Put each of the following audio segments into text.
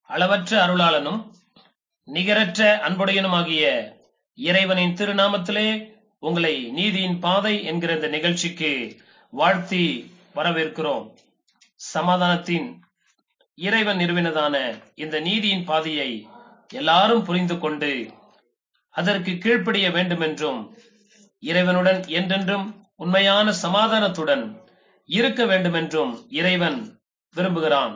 அளவற்ற அருளாளனும் நிகரற்ற அன்புடையனுமாகிய இறைவனின் திருநாமத்திலே உங்களை நீதியின் பாதை என்கிற இந்த நிகழ்ச்சிக்கு வாழ்த்தி வரவேற்கிறோம் சமாதானத்தின் இறைவன் நிறுவினதான இந்த நீதியின் பாதையை எல்லாரும் புரிந்து கொண்டு அதற்கு கீழ்ப்படிய வேண்டும் என்றும் இறைவனுடன் என்றென்றும் உண்மையான சமாதானத்துடன் இருக்க வேண்டும் என்றும் இறைவன் விரும்புகிறான்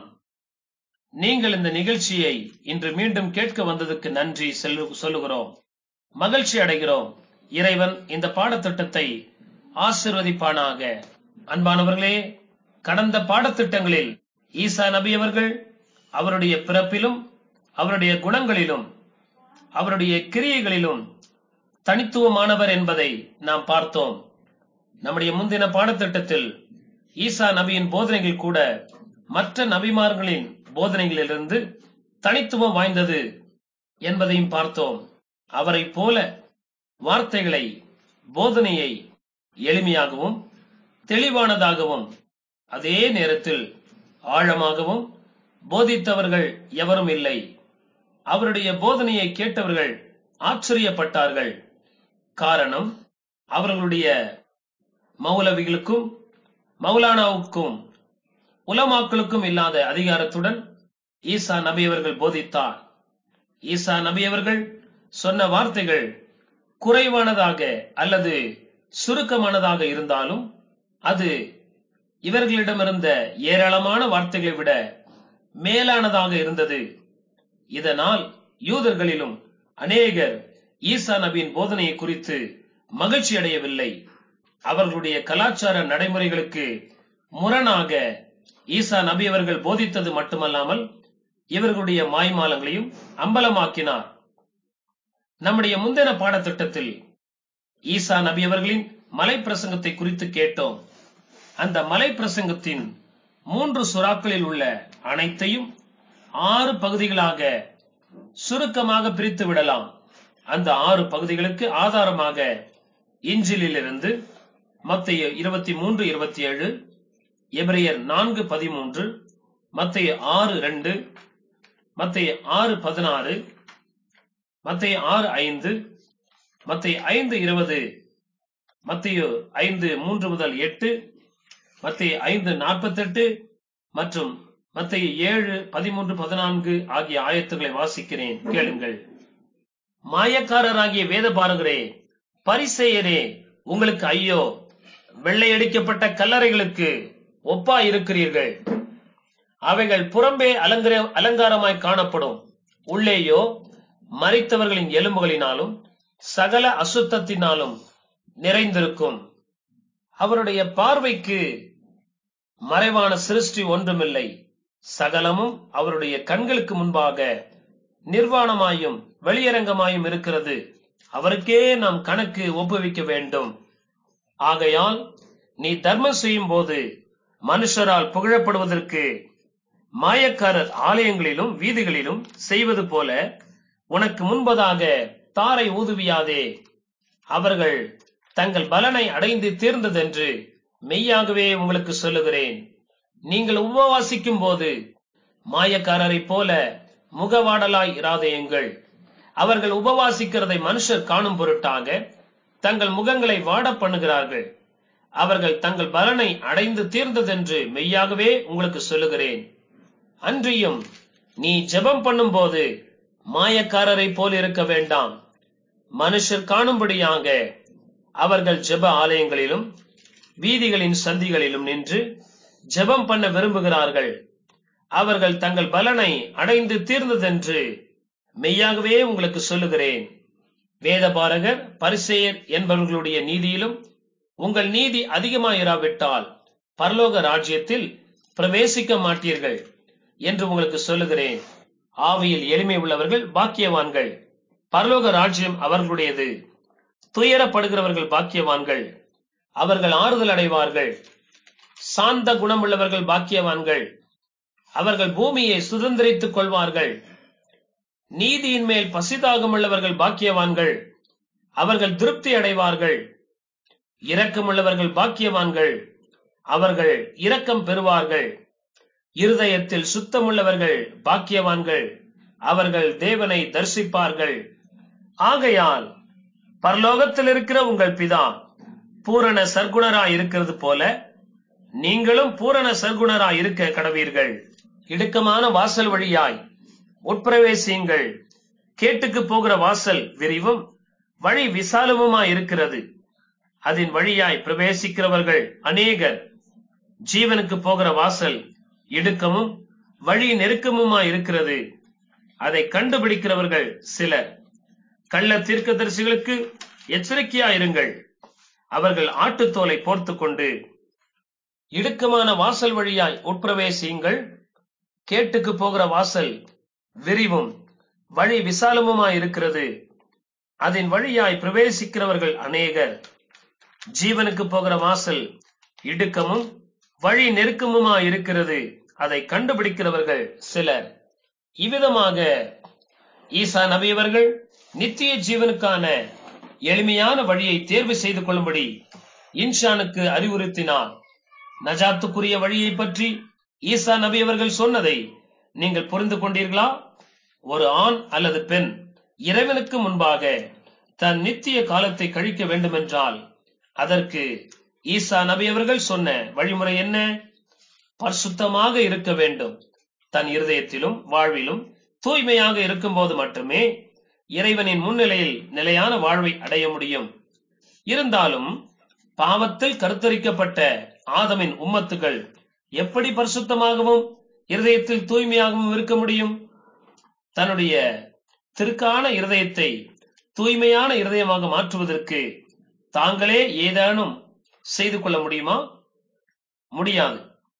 நீங்கள் இந்த நிகழ்ச்சியை இன்று மீண்டும் கேட்க வந்ததுக்கு நன்றி செல்லு- சொல்லுகிறோம் மகிழ்ச்சி அடைகிறோம் இறைவன் இந்த பாடத்திட்டத்தை ஆசிர்வதிப்பானாக அன்பானவர்களே கடந்த பாடத்திட்டங்களில் ஈசா நபி அவர்கள் அவருடைய பிறப்பிலும் அவருடைய குணங்களிலும் அவருடைய கிரியைகளிலும் தனித்துவமானவர் என்பதை நாம் பார்த்தோம் நம்முடைய முந்தின பாடத்திட்டத்தில் ஈசா நபியின் போதனைகள் கூட மற்ற நபிமார்களின் போதனைகளிலிருந்து தனித்துவம் வாய்ந்தது என்பதையும் பார்த்தோம் அவரைப் போல வார்த்தைகளை போதனையை எளிமையாகவும் தெளிவானதாகவும் அதே நேரத்தில் ஆழமாகவும் போதித்தவர்கள் எவரும் இல்லை அவருடைய போதனையை கேட்டவர்கள் ஆச்சரியப்பட்டார்கள் காரணம் அவர்களுடைய மௌலவிகளுக்கும் மௌலானாவுக்கும் உலமாக்களுக்கும் இல்லாத அதிகாரத்துடன் ஈசா நபி அவர்கள் போதித்தார் ஈசா நபி அவர்கள் சொன்ன வார்த்தைகள் குறைவானதாக அல்லது சுருக்கமானதாக இருந்தாலும் அது இவர்களிடமிருந்த ஏராளமான வார்த்தைகளை விட மேலானதாக இருந்தது இதனால் யூதர்களிலும் அநேகர் ஈசா நபியின் போதனையை குறித்து மகிழ்ச்சி அடையவில்லை அவர்களுடைய கலாச்சார நடைமுறைகளுக்கு முரணாக ஈசா நபி அவர்கள் போதித்தது மட்டுமல்லாமல் இவர்களுடைய மாய்மாலங்களையும் அம்பலமாக்கினார் நம்முடைய முந்தின பாடத்திட்டத்தில் ஈசா நபி அவர்களின் மலை பிரசங்கத்தை குறித்து கேட்டோம் அந்த மலை பிரசங்கத்தின் மூன்று சுறாக்களில் உள்ள அனைத்தையும் ஆறு பகுதிகளாக சுருக்கமாக பிரித்து விடலாம் அந்த ஆறு பகுதிகளுக்கு ஆதாரமாக இஞ்சிலிலிருந்து மத்திய இருபத்தி மூன்று இருபத்தி ஏழு எபிரேயர் நான்கு பதிமூன்று மத்திய ஆறு ரெண்டு மத்திய ஆறு பதினாறு மத்திய ஆறு ஐந்து மத்திய ஐந்து இருபது மத்திய ஐந்து மூன்று முதல் எட்டு மத்திய ஐந்து நாற்பத்தெட்டு மற்றும் மத்திய ஏழு பதிமூன்று பதினான்கு ஆகிய ஆயத்துக்களை வாசிக்கிறேன் கேளுங்கள் மாயக்காரராகிய வேத பாரகரே பரிசேயரே உங்களுக்கு ஐயோ வெள்ளையடிக்கப்பட்ட கல்லறைகளுக்கு ஒப்பா இருக்கிறீர்கள் அவைகள் புறம்பே அலங்கர அலங்காரமாய் காணப்படும் உள்ளேயோ மரித்தவர்களின் எலும்புகளினாலும் சகல அசுத்தத்தினாலும் நிறைந்திருக்கும் அவருடைய பார்வைக்கு மறைவான சிருஷ்டி ஒன்றுமில்லை சகலமும் அவருடைய கண்களுக்கு முன்பாக நிர்வாணமாயும் வெளியரங்கமாயும் இருக்கிறது அவருக்கே நாம் கணக்கு ஒப்புவிக்க வேண்டும் ஆகையால் நீ தர்மம் செய்யும் போது மனுஷரால் புகழப்படுவதற்கு மாயக்காரர் ஆலயங்களிலும் வீதிகளிலும் செய்வது போல உனக்கு முன்பதாக தாரை ஊதுவியாதே அவர்கள் தங்கள் பலனை அடைந்து தீர்ந்ததென்று மெய்யாகவே உங்களுக்கு சொல்லுகிறேன் நீங்கள் உபவாசிக்கும் போது மாயக்காரரைப் போல முகவாடலாய் இராதேயுங்கள் அவர்கள் உபவாசிக்கிறதை மனுஷர் காணும் பொருட்டாக தங்கள் முகங்களை வாட பண்ணுகிறார்கள் அவர்கள் தங்கள் பலனை அடைந்து தீர்ந்ததென்று மெய்யாகவே உங்களுக்கு சொல்லுகிறேன் அன்றியும் நீ ஜெபம் பண்ணும்போது மாயக்காரரைப் போல் இருக்க வேண்டாம் மனுஷர் காணும்படியாக அவர்கள் ஜெப ஆலயங்களிலும் வீதிகளின் சந்திகளிலும் நின்று ஜெபம் பண்ண விரும்புகிறார்கள் அவர்கள் தங்கள் பலனை அடைந்து தீர்ந்ததென்று மெய்யாகவே உங்களுக்கு சொல்லுகிறேன் வேதபாரகர் பரிசேயர் என்பவர்களுடைய நீதியிலும் உங்கள் நீதி அதிகமாயிராவிட்டால் பரலோக ராஜ்யத்தில் பிரவேசிக்க மாட்டீர்கள் என்று உங்களுக்கு சொல்லுகிறேன் ஆவியில் எளிமை உள்ளவர்கள் பாக்கியவான்கள் பரலோக ராஜ்யம் அவர்களுடையது துயரப்படுகிறவர்கள் பாக்கியவான்கள் அவர்கள் ஆறுதல் அடைவார்கள் சாந்த குணமுள்ளவர்கள் பாக்கியவான்கள் அவர்கள் பூமியை சுதந்திரித்துக் கொள்வார்கள் நீதியின் மேல் பசிதாகமுள்ளவர்கள் பாக்கியவான்கள் அவர்கள் திருப்தி அடைவார்கள் இரக்கமுள்ளவர்கள் பாக்கியவான்கள் அவர்கள் இரக்கம் பெறுவார்கள் இருதயத்தில் சுத்தமுள்ளவர்கள் பாக்கியவான்கள் அவர்கள் தேவனை தரிசிப்பார்கள் ஆகையால் பரலோகத்தில் இருக்கிற உங்கள் பிதா பூரண சர்க்குணராய் இருக்கிறது போல நீங்களும் பூரண சர்க்குணராய் இருக்க கடவீர்கள் இடுக்கமான வாசல் வழியாய் உட்பிரவேசியுங்கள் கேட்டுக்கு போகிற வாசல் விரிவும் வழி விசாலமுமாய் இருக்கிறது அதன் வழியாய் பிரவேசிக்கிறவர்கள் அநேகர் ஜீவனுக்கு போகிற வாசல் இடுக்கமும் வழி நெருக்கமுமாய் இருக்கிறது அதை கண்டுபிடிக்கிறவர்கள் சிலர் கள்ள தீர்க்கதரிசிகளுக்கு எச்சரிக்கையாயிருங்கள் அவர்கள் ஆட்டுத்தோலை போர்த்துக் கொண்டு இடுக்கமான வாசல் வழியாய் உட்பிரவேசியுங்கள் கேட்டுக்கு போகிற வாசல் விரிவும் வழி விசாலமுமாய் இருக்கிறது அதன் வழியாய் பிரவேசிக்கிறவர்கள் அநேகர் ஜீவனுக்கு போகிற வாசல் இடுக்கமும் வழி நெருக்கமுமாய் இருக்கிறது அதை கண்டுபிடிக்கிறவர்கள் சிலர் இவ்விதமாக ஈசா நபியவர்கள் நித்திய ஜீவனுக்கான எளிமையான வழியை தேர்வு செய்து கொள்ளும்படி இன்ஷானுக்கு அறிவுறுத்தினார் நஜாத்துக்குரிய வழியை பற்றி ஈசா நபி அவர்கள் சொன்னதை நீங்கள் புரிந்து கொண்டீர்களா ஒரு ஆண் அல்லது பெண் இறைவனுக்கு முன்பாக தன் நித்திய காலத்தை கழிக்க வேண்டுமென்றால் அதற்கு ஈசா நபி அவர்கள் சொன்ன வழிமுறை என்ன பரிசுத்தமாக இருக்க வேண்டும் தன் இருதயத்திலும் வாழ்விலும் தூய்மையாக இருக்கும்போது மட்டுமே இறைவனின் முன்னிலையில் நிலையான வாழ்வை அடைய முடியும் இருந்தாலும் பாவத்தில் கருத்தரிக்கப்பட்ட ஆதமின் உம்மத்துகள் எப்படி பரிசுத்தமாகவும் இருதயத்தில் தூய்மையாகவும் இருக்க முடியும் தன்னுடைய திருக்கான இருதயத்தை தூய்மையான இருதயமாக மாற்றுவதற்கு தாங்களே ஏதேனும் செய்து கொள்ள முடியுமா முடியாது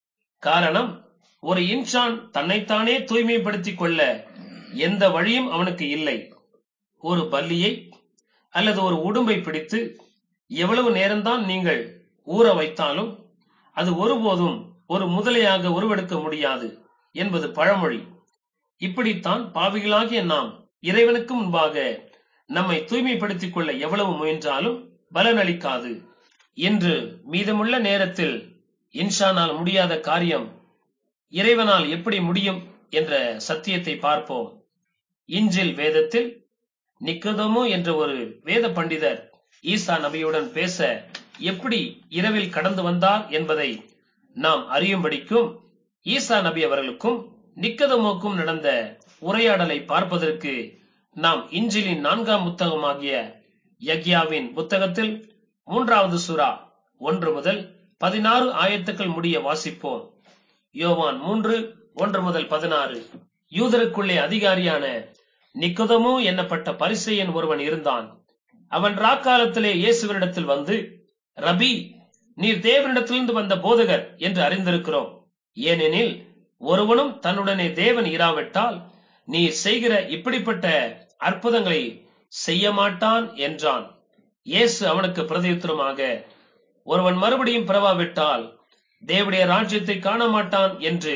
காரணம் ஒரு இன்சான் தன்னைத்தானே தூய்மைப்படுத்திக் கொள்ள எந்த வழியும் அவனுக்கு இல்லை ஒரு பல்லியை அல்லது ஒரு உடும்பை பிடித்து எவ்வளவு நேரம்தான் நீங்கள் ஊற வைத்தாலும் அது ஒருபோதும் ஒரு முதலையாக உருவெடுக்க முடியாது என்பது பழமொழி இப்படித்தான் பாவிகளாகிய நாம் இறைவனுக்கு முன்பாக நம்மை தூய்மைப்படுத்திக் கொள்ள எவ்வளவு முயன்றாலும் பலனளிக்காது இன்று மீதமுள்ள நேரத்தில் இன்ஷானால் முடியாத காரியம் இறைவனால் எப்படி முடியும் என்ற சத்தியத்தை பார்ப்போம் இன்றில் வேதத்தில் நிக்கதமோ என்ற ஒரு வேத பண்டிதர் ஈசா நபியுடன் பேச எப்படி இரவில் கடந்து வந்தார் என்பதை நாம் அறியும்படிக்கும் ஈசா நபி அவர்களுக்கும் நிக்கதமோக்கும் நடந்த உரையாடலை பார்ப்பதற்கு நாம் இஞ்சிலின் நான்காம் புத்தகமாகிய யக்யாவின் புத்தகத்தில் மூன்றாவது சுறா ஒன்று முதல் பதினாறு ஆயத்துக்கள் முடிய வாசிப்போம் யோவான் மூன்று ஒன்று முதல் பதினாறு யூதருக்குள்ளே அதிகாரியான நிக்கதமோ என்னப்பட்ட பரிசெயன் ஒருவன் இருந்தான் அவன் ராக்காலத்திலே இயேசுவனிடத்தில் வந்து ரபி நீர் தேவனிடத்திலிருந்து வந்த போதகர் என்று அறிந்திருக்கிறோம் ஏனெனில் ஒருவனும் தன்னுடனே தேவன் இராவிட்டால் நீர் செய்கிற இப்படிப்பட்ட அற்புதங்களை செய்ய மாட்டான் என்றான் இயேசு அவனுக்கு பிரதியுத்தரமாக ஒருவன் மறுபடியும் பிறவாவிட்டால் தேவடைய ராஜ்யத்தை காண மாட்டான் என்று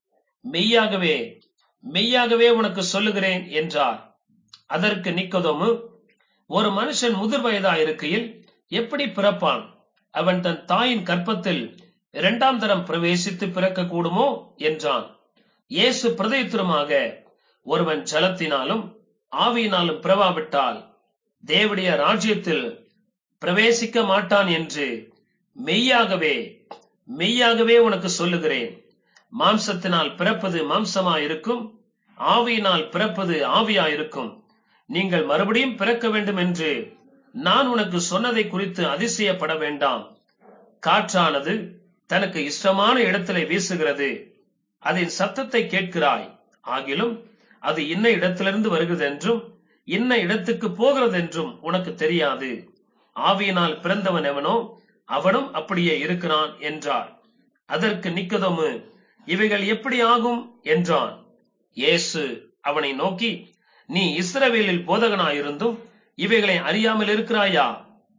மெய்யாகவே மெய்யாகவே உனக்கு சொல்லுகிறேன் என்றார் அதற்கு நிக்கதோமு ஒரு மனுஷன் முதிர் வயதா இருக்கையில் எப்படி பிறப்பான் அவன் தன் தாயின் கற்பத்தில் இரண்டாம் தரம் பிரவேசித்து பிறக்க கூடுமோ என்றான் இயேசு பிரதியுத்தரமாக ஒருவன் ஜலத்தினாலும் ஆவியினாலும் பிறவாவிட்டால் தேவடைய ராஜ்யத்தில் பிரவேசிக்க மாட்டான் என்று மெய்யாகவே மெய்யாகவே உனக்கு சொல்லுகிறேன் மாம்சத்தினால் பிறப்பது மாம்சமா இருக்கும் ஆவியினால் பிறப்பது ஆவியா இருக்கும் நீங்கள் மறுபடியும் பிறக்க வேண்டும் என்று நான் உனக்கு சொன்னதை குறித்து அதிசயப்பட வேண்டாம் காற்றானது தனக்கு இஷ்டமான இடத்திலே வீசுகிறது அதன் சத்தத்தை கேட்கிறாய் ஆகிலும் அது இன்ன இடத்திலிருந்து வருகிறதென்றும் இன்ன இடத்துக்கு போகிறதென்றும் உனக்கு தெரியாது ஆவியினால் பிறந்தவன் எவனோ அவனும் அப்படியே இருக்கிறான் என்றார் அதற்கு நிக்கதோமு இவைகள் எப்படி ஆகும் என்றான் இயேசு அவனை நோக்கி நீ இஸ்ரவேலில் போதகனாயிருந்தும் இவைகளை அறியாமல் இருக்கிறாயா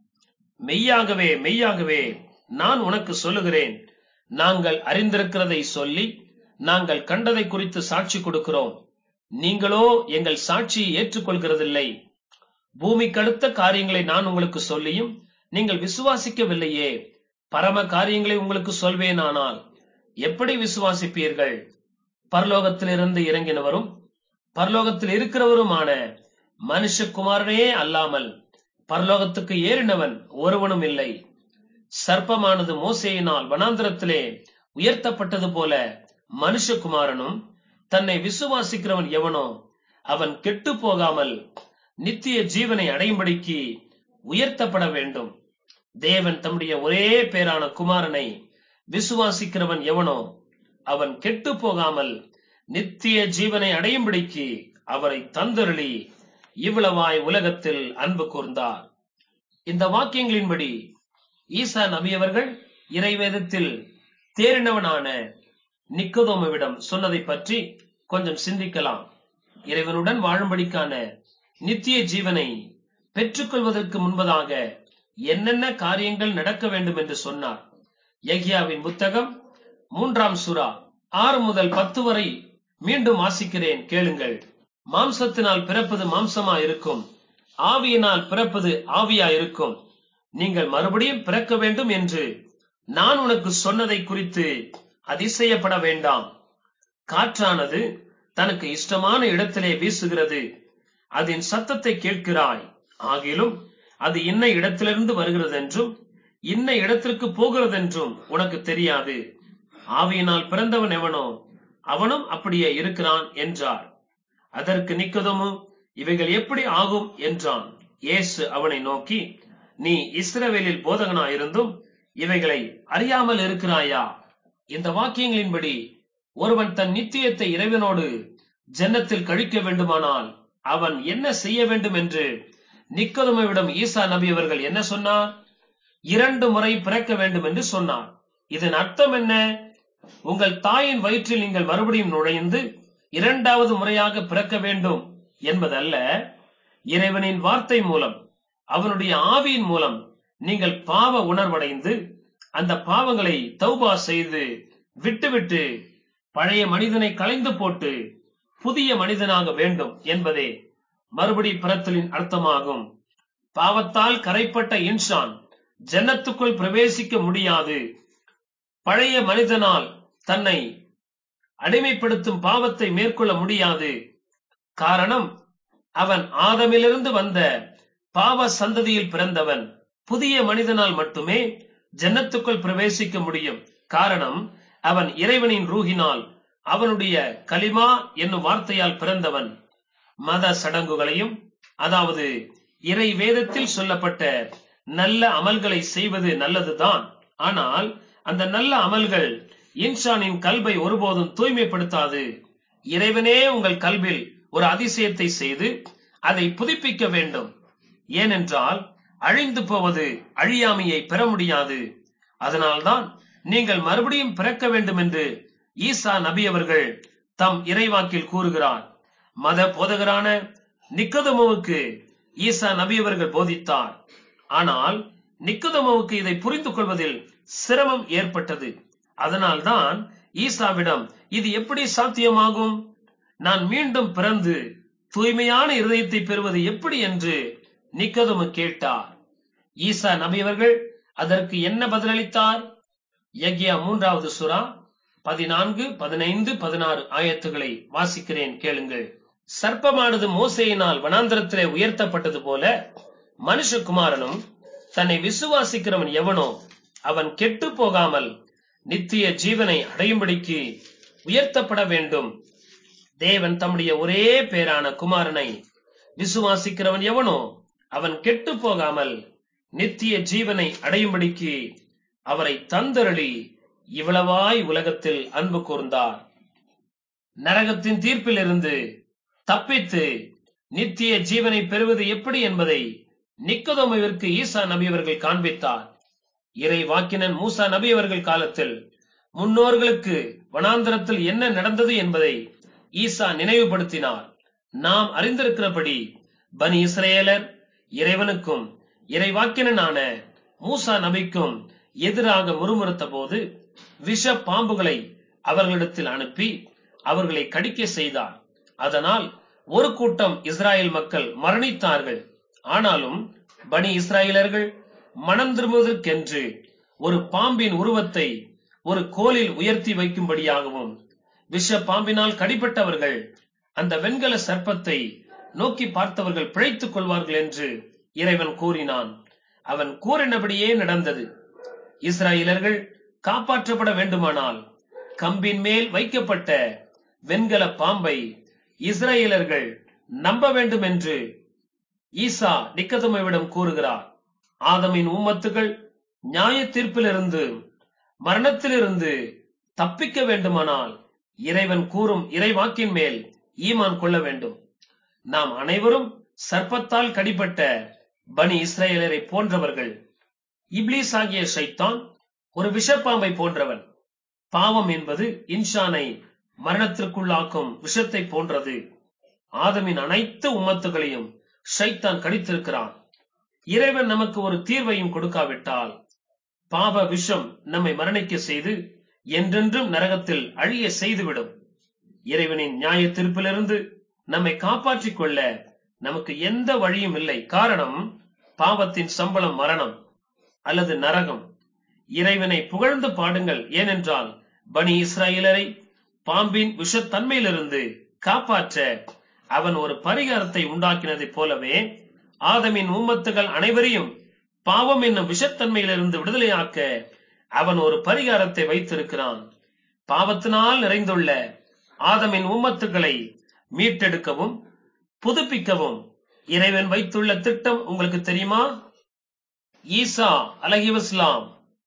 மெய்யாகவே மெய்யாகவே நான் உனக்கு சொல்லுகிறேன் நாங்கள் அறிந்திருக்கிறதை சொல்லி நாங்கள் கண்டதை குறித்து சாட்சி கொடுக்கிறோம் நீங்களோ எங்கள் சாட்சியை ஏற்றுக்கொள்கிறதில்லை பூமிக்கு அடுத்த காரியங்களை நான் உங்களுக்கு சொல்லியும் நீங்கள் விசுவாசிக்கவில்லையே பரம காரியங்களை உங்களுக்கு சொல்வேனானால் எப்படி விசுவாசிப்பீர்கள் பரலோகத்திலிருந்து இறங்கினவரும் பரலோகத்தில் இருக்கிறவருமான மனுஷகுமாரனே அல்லாமல் பரலோகத்துக்கு ஏறினவன் ஒருவனும் இல்லை சர்ப்பமானது மோசேயினால் வனாந்திரத்திலே உயர்த்தப்பட்டது போல மனுஷகுமாரனும் தன்னை விசுவாசிக்கிறவன் எவனோ அவன் கெட்டு போகாமல் நித்திய ஜீவனை அடையும்படிக்கு உயர்த்தப்பட வேண்டும் தேவன் தம்முடைய ஒரே பேரான குமாரனை விசுவாசிக்கிறவன் எவனோ அவன் கெட்டு போகாமல் நித்திய ஜீவனை அடையும்படிக்கு அவரை தந்தருளி இவ்வளவாய் உலகத்தில் அன்பு கூர்ந்தார் இந்த வாக்கியங்களின்படி ஈசா நபியவர்கள் இறைவேதத்தில் தேறினவனான நிக்கதோமுவிடம் சொன்னதை பற்றி கொஞ்சம் சிந்திக்கலாம் இறைவனுடன் வாழும்படிக்கான நித்திய ஜீவனை பெற்றுக்கொள்வதற்கு முன்பதாக என்னென்ன காரியங்கள் நடக்க வேண்டும் என்று சொன்னார் யகியாவின் புத்தகம் மூன்றாம் சுறா ஆறு முதல் பத்து வரை மீண்டும் வாசிக்கிறேன் கேளுங்கள் மாம்சத்தினால் பிறப்பது மாம்சமா இருக்கும் ஆவியினால் பிறப்பது ஆவியா இருக்கும் நீங்கள் மறுபடியும் பிறக்க வேண்டும் என்று நான் உனக்கு சொன்னதை குறித்து அதிசயப்பட வேண்டாம் காற்றானது தனக்கு இஷ்டமான இடத்திலே வீசுகிறது அதன் சத்தத்தை கேட்கிறாய் ஆகிலும் அது இன்ன இடத்திலிருந்து வருகிறது என்றும் இன்ன இடத்திற்கு போகிறது என்றும் உனக்கு தெரியாது ஆவியினால் பிறந்தவன் எவனோ அவனும் அப்படியே இருக்கிறான் என்றார் அதற்கு நிக்கதமு இவைகள் எப்படி ஆகும் என்றான் இயேசு அவனை நோக்கி நீ இஸ்ரவேலில் போதகனாயிருந்தும் இவைகளை அறியாமல் இருக்கிறாயா இந்த வாக்கியங்களின்படி ஒருவன் தன் நித்தியத்தை இறைவனோடு ஜன்னத்தில் கழிக்க வேண்டுமானால் அவன் என்ன செய்ய வேண்டும் என்று நிக்கதமுவிடம் ஈசா நபி அவர்கள் என்ன சொன்னார் இரண்டு முறை பிறக்க வேண்டும் என்று சொன்னார் இதன் அர்த்தம் என்ன உங்கள் தாயின் வயிற்றில் நீங்கள் மறுபடியும் நுழைந்து இரண்டாவது முறையாக பிறக்க வேண்டும் என்பதல்ல இறைவனின் வார்த்தை மூலம் அவனுடைய ஆவியின் மூலம் நீங்கள் பாவ உணர்வடைந்து அந்த பாவங்களை தௌபா செய்து விட்டுவிட்டு பழைய மனிதனை களைந்து போட்டு புதிய மனிதனாக வேண்டும் என்பதே மறுபடி பிறத்தலின் அர்த்தமாகும் பாவத்தால் கரைப்பட்ட இன்சான் ஜன்னத்துக்குள் பிரவேசிக்க முடியாது பழைய மனிதனால் தன்னை அடிமைப்படுத்தும் பாவத்தை மேற்கொள்ள முடியாது காரணம் அவன் ஆதமிலிருந்து வந்த பாவ சந்ததியில் பிறந்தவன் புதிய மனிதனால் மட்டுமே ஜன்னத்துக்குள் பிரவேசிக்க முடியும் காரணம் அவன் இறைவனின் ரூகினால் அவனுடைய கலிமா என்னும் வார்த்தையால் பிறந்தவன் மத சடங்குகளையும் அதாவது இறை வேதத்தில் சொல்லப்பட்ட நல்ல அமல்களை செய்வது நல்லதுதான் ஆனால் அந்த நல்ல அமல்கள் இன்சானின் கல்வை ஒருபோதும் தூய்மைப்படுத்தாது இறைவனே உங்கள் கல்வில் ஒரு அதிசயத்தை செய்து அதை புதுப்பிக்க வேண்டும் ஏனென்றால் அழிந்து போவது அழியாமையை பெற முடியாது அதனால்தான் நீங்கள் மறுபடியும் பிறக்க வேண்டும் என்று ஈசா நபி அவர்கள் தம் இறைவாக்கில் கூறுகிறார் மத போதகரான நிக்கதமுவுக்கு ஈசா நபி அவர்கள் போதித்தார் ஆனால் நிக்கதமுவுக்கு இதை புரிந்து கொள்வதில் சிரமம் ஏற்பட்டது அதனால்தான் ஈசாவிடம் இது எப்படி சாத்தியமாகும் நான் மீண்டும் பிறந்து தூய்மையான இருதயத்தை பெறுவது எப்படி என்று நிக்கதமு கேட்டார் ஈசா நபி அவர்கள் அதற்கு என்ன பதிலளித்தார் யக்யா மூன்றாவது சுறா பதினான்கு பதினைந்து பதினாறு ஆயத்துகளை வாசிக்கிறேன் கேளுங்கள் சர்ப்பமானது மோசையினால் வனாந்திரத்திலே உயர்த்தப்பட்டது போல மனுஷகுமாரனும் தன்னை விசுவாசிக்கிறவன் எவனோ அவன் கெட்டு போகாமல் நித்திய ஜீவனை அடையும்படிக்கு உயர்த்தப்பட வேண்டும் தேவன் தம்முடைய ஒரே பேரான குமாரனை விசுவாசிக்கிறவன் எவனோ அவன் கெட்டு போகாமல் நித்திய ஜீவனை அடையும்படிக்கு அவரை தந்தருளி இவ்வளவாய் உலகத்தில் அன்பு கூர்ந்தார் நரகத்தின் தீர்ப்பிலிருந்து தப்பித்து நித்திய ஜீவனை பெறுவது எப்படி என்பதை நிக்கதோமுவிற்கு ஈசா நபி அவர்கள் காண்பித்தார் இறை வாக்கினன் மூசா நபி அவர்கள் காலத்தில் முன்னோர்களுக்கு வனாந்தரத்தில் என்ன நடந்தது என்பதை ஈசா நினைவுபடுத்தினார் நாம் அறிந்திருக்கிறபடி பனி இஸ்ரேலர் இறைவனுக்கும் இறைவாக்கினனான மூசா நபிக்கும் எதிராக முறுமுறுத்த போது விஷ பாம்புகளை அவர்களிடத்தில் அனுப்பி அவர்களை கடிக்க செய்தார் அதனால் ஒரு கூட்டம் இஸ்ராயல் மக்கள் மரணித்தார்கள் ஆனாலும் பனி இஸ்ராயலர்கள் மனம் திரும்புவதற்கென்று ஒரு பாம்பின் உருவத்தை ஒரு கோலில் உயர்த்தி வைக்கும்படியாகவும் விஷ பாம்பினால் கடிப்பட்டவர்கள் அந்த வெண்கல சர்ப்பத்தை நோக்கி பார்த்தவர்கள் பிழைத்துக் கொள்வார்கள் என்று இறைவன் கூறினான் அவன் கூறினபடியே நடந்தது இஸ்ராயலர்கள் காப்பாற்றப்பட வேண்டுமானால் கம்பின் மேல் வைக்கப்பட்ட வெண்கல பாம்பை இஸ்ராயலர்கள் நம்ப வேண்டும் என்று ஈசா நிக்கதமைவிடம் கூறுகிறார் ஆதமின் உம்மத்துகள் நியாய தீர்ப்பிலிருந்து மரணத்திலிருந்து தப்பிக்க வேண்டுமானால் இறைவன் கூறும் இறைவாக்கின் மேல் ஈமான் கொள்ள வேண்டும் நாம் அனைவரும் சர்ப்பத்தால் கடிபட்ட பனி இஸ்ரேலரை போன்றவர்கள் இப்லீஸ் ஆகிய ஷைத்தான் ஒரு விஷப்பாம்பை போன்றவன் பாவம் என்பது இன்ஷானை மரணத்திற்குள்ளாக்கும் விஷத்தை போன்றது ஆதமின் அனைத்து உம்மத்துகளையும் ஷைத்தான் கடித்திருக்கிறான் இறைவன் நமக்கு ஒரு தீர்வையும் கொடுக்காவிட்டால் பாவ விஷம் நம்மை மரணிக்க செய்து என்றென்றும் நரகத்தில் அழிய செய்துவிடும் இறைவனின் நியாய தீர்ப்பிலிருந்து நம்மை காப்பாற்றிக் கொள்ள நமக்கு எந்த வழியும் இல்லை காரணம் பாவத்தின் சம்பளம் மரணம் அல்லது நரகம் இறைவனை புகழ்ந்து பாடுங்கள் ஏனென்றால் பனி இஸ்ராயலரை பாம்பின் விஷத்தன்மையிலிருந்து காப்பாற்ற அவன் ஒரு பரிகாரத்தை உண்டாக்கினதைப் போலவே ஆதமின் உம்மத்துகள் அனைவரையும் பாவம் என்னும் விஷத்தன்மையிலிருந்து விடுதலையாக்க அவன் ஒரு பரிகாரத்தை வைத்திருக்கிறான் பாவத்தினால் நிறைந்துள்ள ஆதமின் உம்மத்துக்களை மீட்டெடுக்கவும் புதுப்பிக்கவும் இறைவன் வைத்துள்ள திட்டம் உங்களுக்கு தெரியுமா ஈசா அலஹிவஸ்லாம்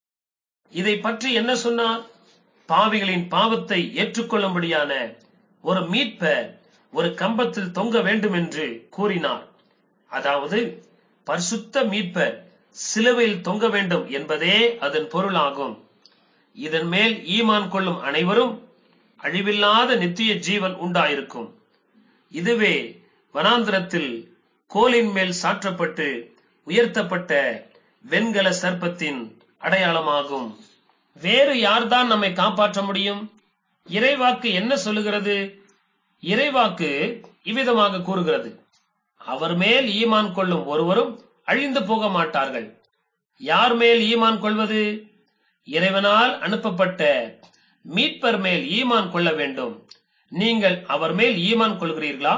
இதை பற்றி என்ன சொன்னார் பாவிகளின் பாவத்தை ஏற்றுக்கொள்ளும்படியான ஒரு மீட்பர் ஒரு கம்பத்தில் தொங்க வேண்டும் என்று கூறினார் அதாவது பரிசுத்த மீட்பர் சிலுவையில் தொங்க வேண்டும் என்பதே அதன் பொருளாகும் இதன் மேல் ஈமான் கொள்ளும் அனைவரும் அழிவில்லாத நித்திய ஜீவன் உண்டாயிருக்கும் இதுவே வனாந்திரத்தில் கோலின் மேல் சாற்றப்பட்டு உயர்த்தப்பட்ட வெண்கல சர்ப்பத்தின் அடையாளமாகும் வேறு யார்தான் நம்மை காப்பாற்ற முடியும் இறைவாக்கு என்ன சொல்லுகிறது இறைவாக்கு இவ்விதமாக கூறுகிறது அவர் மேல் ஈமான் கொள்ளும் ஒருவரும் அழிந்து போக மாட்டார்கள் யார் மேல் ஈமான் கொள்வது இறைவனால் அனுப்பப்பட்ட மீட்பர் மேல் ஈமான் கொள்ள வேண்டும் நீங்கள் அவர் மேல் ஈமான் கொள்கிறீர்களா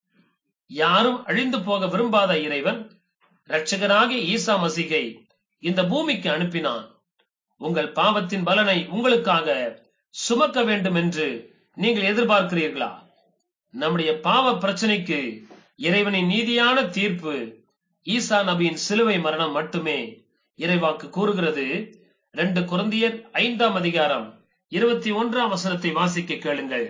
யாரும் அழிந்து போக விரும்பாத இறைவன் இரட்சகராகிய ஈசா மசிகை இந்த பூமிக்கு அனுப்பினான் உங்கள் பாவத்தின் பலனை உங்களுக்காக சுமக்க வேண்டும் என்று நீங்கள் எதிர்பார்க்கிறீர்களா நம்முடைய பாவ பிரச்சனைக்கு இறைவனின் நீதியான தீர்ப்பு ஈசா நபியின் சிலுவை மரணம் மட்டுமே இறைவாக்கு கூறுகிறது ரெண்டு குழந்தையர் ஐந்தாம் அதிகாரம் இருபத்தி ஒன்றாம் வசனத்தை வாசிக்க கேளுங்கள்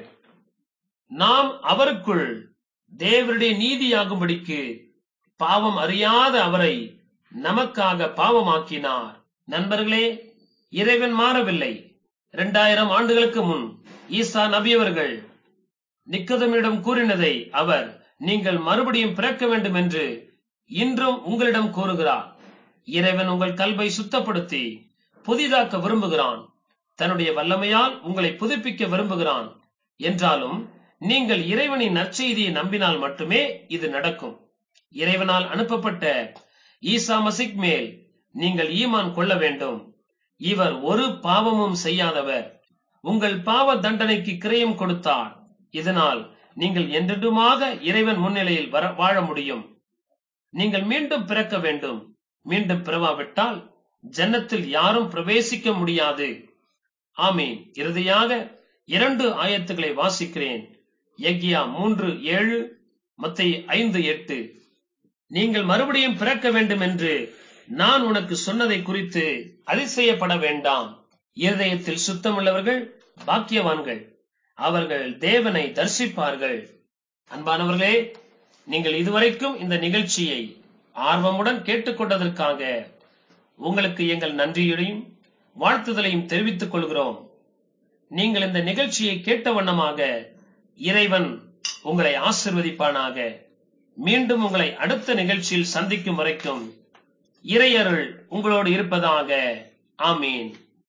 நாம் அவருக்குள் தேவருடைய நீதியாகும்படிக்கு பாவம் அறியாத அவரை நமக்காக பாவமாக்கினார் நண்பர்களே இறைவன் மாறவில்லை இரண்டாயிரம் ஆண்டுகளுக்கு முன் ஈசா நபியவர்கள் நிக்கதமிடம் கூறினதை அவர் நீங்கள் மறுபடியும் பிறக்க வேண்டும் என்று இன்றும் உங்களிடம் கூறுகிறார் இறைவன் உங்கள் கல்வை சுத்தப்படுத்தி புதிதாக்க விரும்புகிறான் தன்னுடைய வல்லமையால் உங்களை புதுப்பிக்க விரும்புகிறான் என்றாலும் நீங்கள் இறைவனின் நற்செய்தியை நம்பினால் மட்டுமே இது நடக்கும் இறைவனால் அனுப்பப்பட்ட ஈசா மசிக் மேல் நீங்கள் ஈமான் கொள்ள வேண்டும் இவர் ஒரு பாவமும் செய்யாதவர் உங்கள் பாவ தண்டனைக்கு கிரயம் கொடுத்தார் இதனால் நீங்கள் என்றென்றுமாக இறைவன் முன்னிலையில் வர வாழ முடியும் நீங்கள் மீண்டும் பிறக்க வேண்டும் மீண்டும் பிறவாவிட்டால் ஜன்னத்தில் யாரும் பிரவேசிக்க முடியாது ஆமீன் இறுதியாக இரண்டு ஆயத்துக்களை வாசிக்கிறேன் எக்கியா மூன்று ஏழு மத்திய ஐந்து எட்டு நீங்கள் மறுபடியும் பிறக்க வேண்டும் என்று நான் உனக்கு சொன்னதை குறித்து அதிசயப்பட வேண்டாம் இருதயத்தில் சுத்தமுள்ளவர்கள் பாக்கியவான்கள் அவர்கள் தேவனை தரிசிப்பார்கள் அன்பானவர்களே நீங்கள் இதுவரைக்கும் இந்த நிகழ்ச்சியை ஆர்வமுடன் கேட்டுக்கொண்டதற்காக உங்களுக்கு எங்கள் நன்றியையும் வாழ்த்துதலையும் தெரிவித்துக் கொள்கிறோம் நீங்கள் இந்த நிகழ்ச்சியை கேட்ட வண்ணமாக இறைவன் உங்களை ஆசிர்வதிப்பானாக மீண்டும் உங்களை அடுத்த நிகழ்ச்சியில் சந்திக்கும் வரைக்கும் இறையருள் உங்களோடு இருப்பதாக ஆமீன்